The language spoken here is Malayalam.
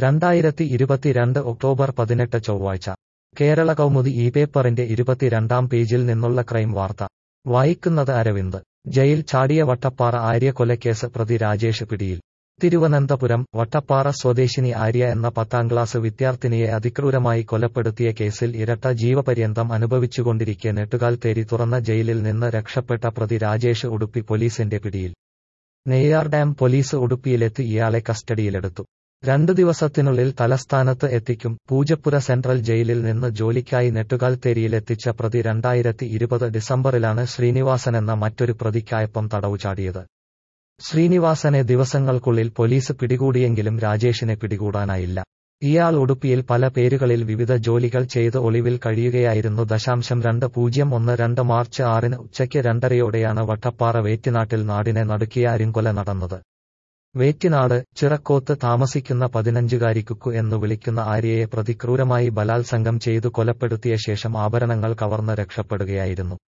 രണ്ടായിരത്തി ഇരുപത്തിരണ്ട് ഒക്ടോബർ പതിനെട്ട് ചൊവ്വാഴ്ച കേരള കൗമുദി ഈ പേപ്പറിന്റെ ഇരുപത്തിരണ്ടാം പേജിൽ നിന്നുള്ള ക്രൈം വാർത്ത വായിക്കുന്നത് അരവിന്ദ് ജയിൽ ചാടിയ വട്ടപ്പാറ ആര്യ കൊലക്കേസ് പ്രതി രാജേഷ് പിടിയിൽ തിരുവനന്തപുരം വട്ടപ്പാറ സ്വദേശിനി ആര്യ എന്ന പത്താം ക്ലാസ് വിദ്യാർത്ഥിനിയെ അതിക്രൂരമായി കൊലപ്പെടുത്തിയ കേസിൽ ഇരട്ട ജീവപര്യന്തം അനുഭവിച്ചുകൊണ്ടിരിക്കെ നെട്ടുകാൽ തേരി തുറന്ന ജയിലിൽ നിന്ന് രക്ഷപ്പെട്ട പ്രതി രാജേഷ് ഉടുപ്പി പോലീസിന്റെ പിടിയിൽ നെയ്യാർ ഡാം പോലീസ് ഉടുപ്പിയിലെത്തി ഇയാളെ കസ്റ്റഡിയിലെടുത്തു രണ്ടു ദിവസത്തിനുള്ളിൽ തലസ്ഥാനത്ത് എത്തിക്കും പൂജപ്പുര സെൻട്രൽ ജയിലിൽ നിന്ന് ജോലിക്കായി നെട്ടുകാൽ തേരിയിലെത്തിച്ച പ്രതി രണ്ടായിരത്തി ഇരുപത് ഡിസംബറിലാണ് ശ്രീനിവാസൻ എന്ന മറ്റൊരു പ്രതിക്കായപ്പം തടവു ചാടിയത് ശ്രീനിവാസനെ ദിവസങ്ങൾക്കുള്ളിൽ പോലീസ് പിടികൂടിയെങ്കിലും രാജേഷിനെ പിടികൂടാനായില്ല ഇയാൾ ഉടുപ്പിയിൽ പല പേരുകളിൽ വിവിധ ജോലികൾ ചെയ്ത് ഒളിവിൽ കഴിയുകയായിരുന്നു ദശാംശം രണ്ട് പൂജ്യം ഒന്ന് രണ്ട് മാർച്ച് ആറിന് ഉച്ചയ്ക്ക് രണ്ടരയോടെയാണ് വട്ടപ്പാറ വേറ്റിനാട്ടിൽ നാടിനെ നടുക്കിയ അരിങ്കൊല നടന്നത് വേറ്റിനാട് ചിറക്കോത്ത് താമസിക്കുന്ന പതിനഞ്ചുകാരി കുക്കു എന്നു വിളിക്കുന്ന ആര്യയെ പ്രതിക്രൂരമായി ബലാത്സംഗം ചെയ്തു കൊലപ്പെടുത്തിയ ശേഷം ആഭരണങ്ങൾ കവർന്ന് രക്ഷപ്പെടുകയായിരുന്നു